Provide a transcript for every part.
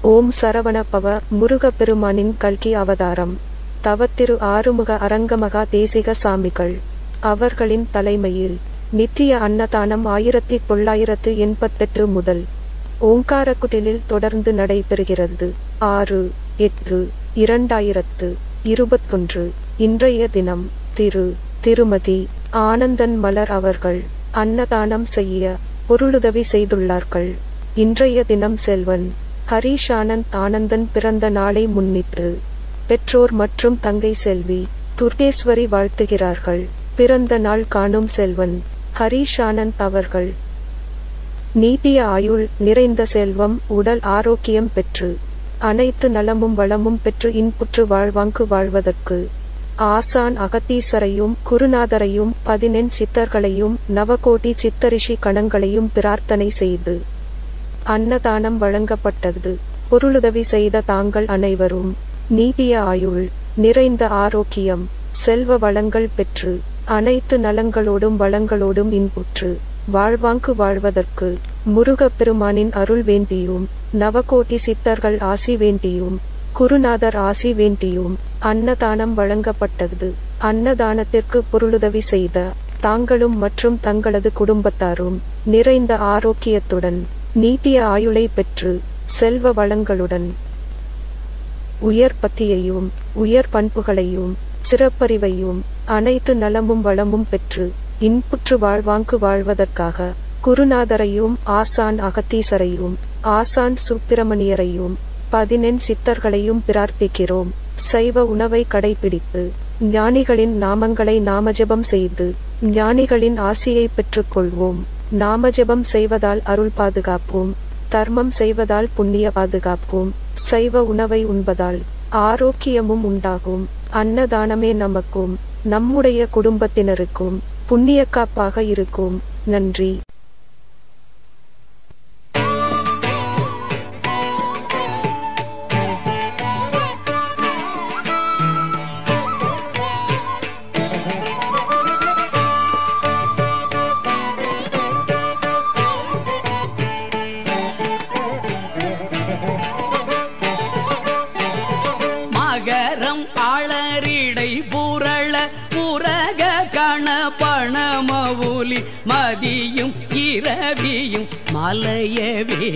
ஓம் சரவண பவ முருகப்பெருமானின் கல்கி அவதாரம் தவத்திரு ஆறுமுக அரங்கமகா தேசிக சாமிகள் அவர்களின் தலைமையில் நித்திய அன்னதானம் ஆயிரத்தி தொள்ளாயிரத்து எண்பத்தெட்டு முதல் ஓங்காரக்குடிலில் தொடர்ந்து நடைபெறுகிறது ஆறு எட்டு இரண்டாயிரத்து இருபத்தொன்று இன்றைய தினம் திரு திருமதி ஆனந்தன் மலர் அவர்கள் அன்னதானம் செய்ய பொருளுதவி செய்துள்ளார்கள் இன்றைய தினம் செல்வன் ஹரீஷ் ஆனந்த் ஆனந்தன் பிறந்த நாளை முன்னிட்டு பெற்றோர் மற்றும் தங்கை செல்வி துர்கேஸ்வரி வாழ்த்துகிறார்கள் பிறந்த நாள் காணும் செல்வன் ஹரீஷ் ஆனந்த் அவர்கள் நீட்டிய ஆயுள் நிறைந்த செல்வம் உடல் ஆரோக்கியம் பெற்று அனைத்து நலமும் வளமும் பெற்று இன்புற்று வாழ்வாங்கு வாழ்வதற்கு ஆசான் அகத்தீசரையும் குருநாதரையும் பதினெண் சித்தர்களையும் நவகோடி சித்தரிஷி கணங்களையும் பிரார்த்தனை செய்து அன்னதானம் வழங்கப்பட்டது பொருளுதவி செய்த தாங்கள் அனைவரும் நீட்டிய ஆயுள் நிறைந்த ஆரோக்கியம் செல்வ வளங்கள் பெற்று அனைத்து நலங்களோடும் வளங்களோடும் இன்புற்று வாழ்வாங்கு வாழ்வதற்கு முருகப்பெருமானின் அருள் வேண்டியும் நவகோட்டி சித்தர்கள் ஆசி வேண்டியும் குருநாதர் ஆசி வேண்டியும் அன்னதானம் வழங்கப்பட்டது அன்னதானத்திற்கு பொருளுதவி செய்த தாங்களும் மற்றும் தங்களது குடும்பத்தாரும் நிறைந்த ஆரோக்கியத்துடன் நீட்டிய ஆயுளை பெற்று செல்வ வளங்களுடன் உயர் பத்தியையும் உயர் பண்புகளையும் சிறப்பறிவையும் அனைத்து நலமும் வளமும் பெற்று இன்புற்று வாழ்வாங்கு வாழ்வதற்காக குருநாதரையும் ஆசான் அகத்தீசரையும் ஆசான் சுப்பிரமணியரையும் பதினெண் சித்தர்களையும் பிரார்த்திக்கிறோம் சைவ உணவை கடைபிடித்து ஞானிகளின் நாமங்களை நாமஜபம் செய்து ஞானிகளின் ஆசியை பெற்றுக்கொள்வோம் நாமஜபம் செய்வதால் அருள் பாதுகாப்போம் தர்மம் செய்வதால் புண்ணிய பாதுகாப்போம் சைவ உணவை உண்பதால் ஆரோக்கியமும் உண்டாகும் அன்னதானமே நமக்கும் நம்முடைய குடும்பத்தினருக்கும் புண்ணிய காப்பாக இருக்கும் நன்றி மகரம் ஆளரிடை புரள புரக கண பணமவுலி மதியும் இரவியும் மலையவே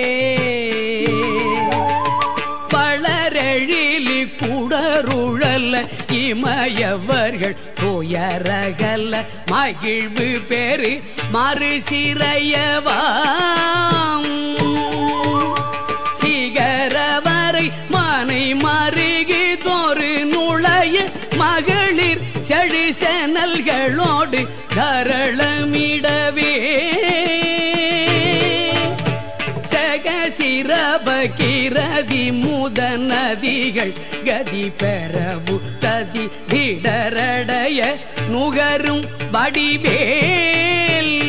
பளரெழிலி குடருழல்ல இமயவர்கள் துயரகல்ல மகிழ்வு பெரு மறு சிறையவாம் சிகரவரை மனை மருகி தோறு நுழைய மகளிர் செழி செனல்களோடு கரளமிடவே சகசிரபகிரதி முத நதிகள் கதி பெறவு ததி திடரடைய நுகரும் வடிவேல்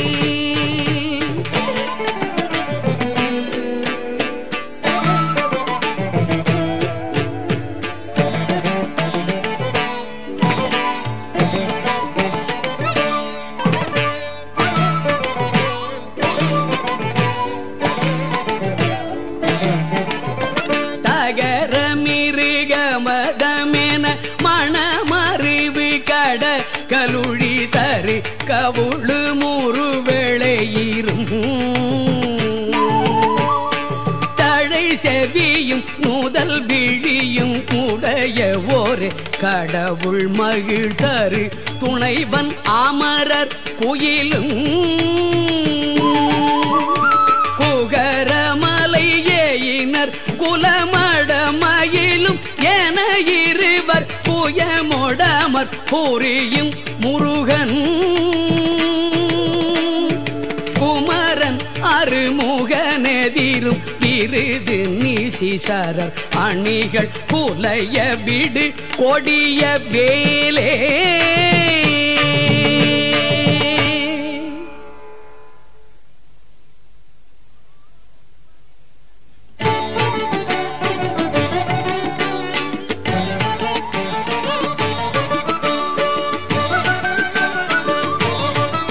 தகர மிருகமதமென மணமறிவு கட கலுழி தரு கவுளு முருவெளையிரும் தழை செவியும் நூதல் விழியும் உடைய ஒரு கடவுள் மகிழ் தரு துணைவன் அமரர் குயிலும் குகரமலை ஏயினர் குலமடமயிலும் என இருவர் புயமொடமர் புரியும் முருகன் குமரன் அருமுகனெதிரும் விருது நீசிசரர் அணிகள் புலைய விடு கொடிய வேலே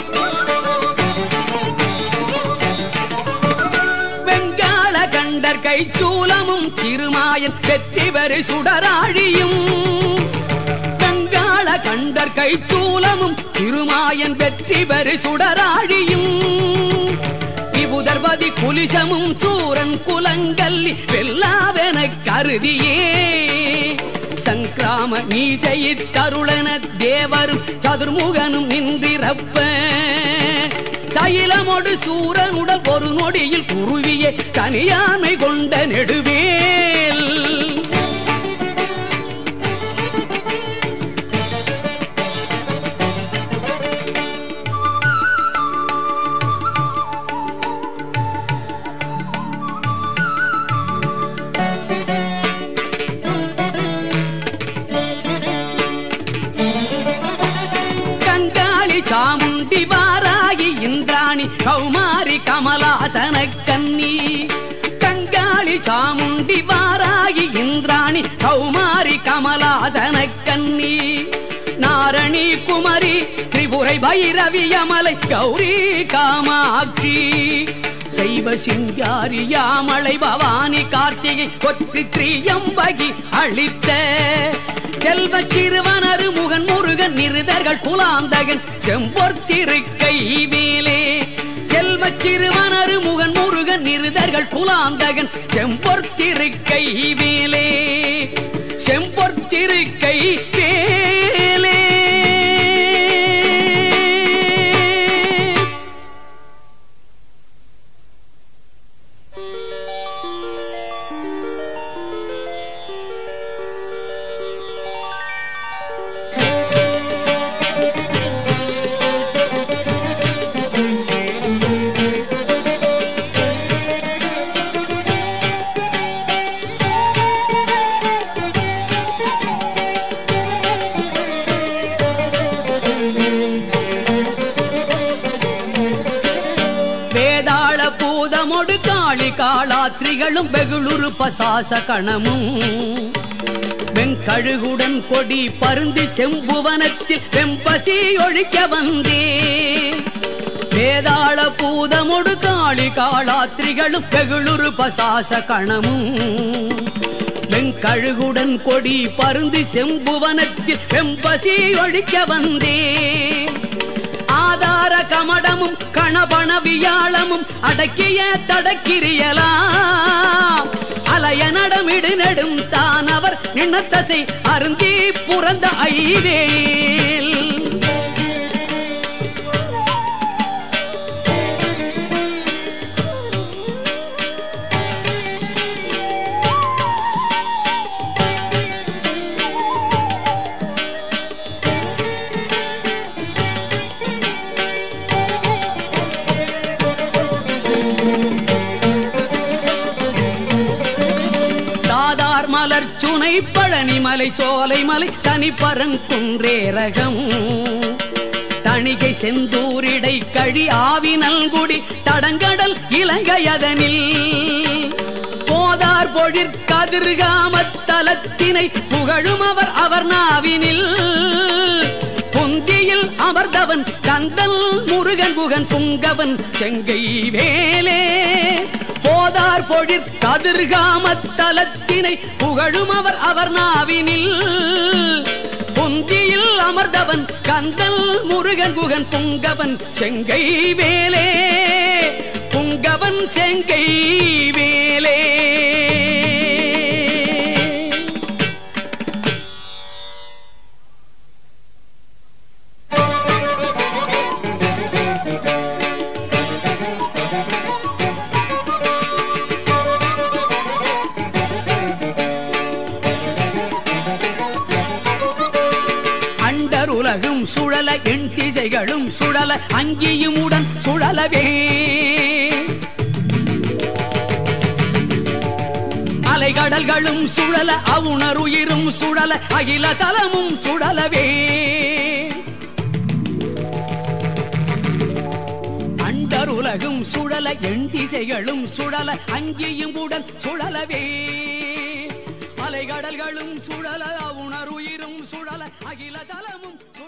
வெங்காள கண்டர் கைச்சூலமும் திருமாயன் வெற்றி பெரு சுடராழியும் கங்காள கண்டர் கைச்சூலமும் திருமாயன் வெற்றி பெரு சுடராழியும் விபுதர்வதி குலிசமும் சூரன் குலங்கல்லி வெல்லாவென கருதியே சங்கிராம நீசையித் தருளன தேவரும் சதுர்முகனும் நின்றிரப்ப சயிலமொடு சூரனுடல் ஒரு நொடியில் குருவியே தனியாமை கொண்ட நெடுவேல் கங்காளி சாமுண்டி வாராகி இந்திராணி கௌமாரி கமலாசன கன்னி கங்காளி சாமுண்டி வாராகி இந்திராணி கௌமாரி கமலாசன கன்னி நாரணி குமரி திரிபுரை பைரவி அமலை கௌரி காமாட்சி சைவ சிங்காரி யாமலை பவானி கார்த்திகை கொத்தி திரியம்பகி அளித்த செல்வ சிறுவனரு முகன் முருகன் நிருதர்கள் குலாந்தகன் செம்பொர்த்திருக்கை வேலே செல்வ சிறுவனரு முகன் முருகன் நிருதர்கள் குலாந்தகன் செம்பொர்த்திருக்கை வேலே செம்பொர்த்திருக்கை வேலே வேதாள பூதமொடு காளி காளாத்ரிகளும் வெகுளுரு பசாச கணமும் வெங்கழுகுடன் கொடி பருந்தி செம்புவனத்தில் வெம்பசி ஒழிக்க வந்தே வேதாள பூதமொடு காளி காளாத்ரிகளும் வெகுளுரு பசாச கணமும் வெங்கழுகுடன் கொடி பருந்தி செம்புவனத்தில் வெம்பசி ஒழிக்க வந்தே ஆதார கமடமும் கணபண வியாழமும் அடக்கிய தடக்கிரியலாம் அலைய நடமிடு நெடும் தான் அவர் நின்னத்தசை அருந்தி புறந்த ஐவேல் தாதார் மலர் சுனை பழனி மலை சோலை மலை தனி பரங்குன்றேரகம் தணிகை செந்தூரிடை கழி ஆவி நல்குடி தடங்கடல் இலங்கையதனில் போதார் பொழிற் கதிர்காமத்தலத்தினை புகழும் அவர் அவர் நாவினில் பொந்தியில் அமர்ந்தவன் கந்தல் முருகன் புகன் புங்கவன் செங்கை வேலே போதார் பொழிற் கதிர்காமத்தலத்தினை புகழும் அவர் அவர் நாவினில் பொந்தியில் அமர்ந்தவன் கந்தல் முருகன் புகன் புங்கவன் செங்கை வேலே புங்கவன் செங்கை வேலே அண்டர் உலகும் சுழல எண் திசைகளும் சுழல அங்கியும் உடன் சுழலவே அலைகடல்களும் சுழல அவுணருயிரும் சுழல அகில தலமும் சுழலவே அண்டர் உலகும் சுழல எண் திசைகளும் சுழல அங்கியும் உடன் சுழலவே அலைகடல்களும் சுழல உணர்வுயிரும் சுழல அகில தலமும்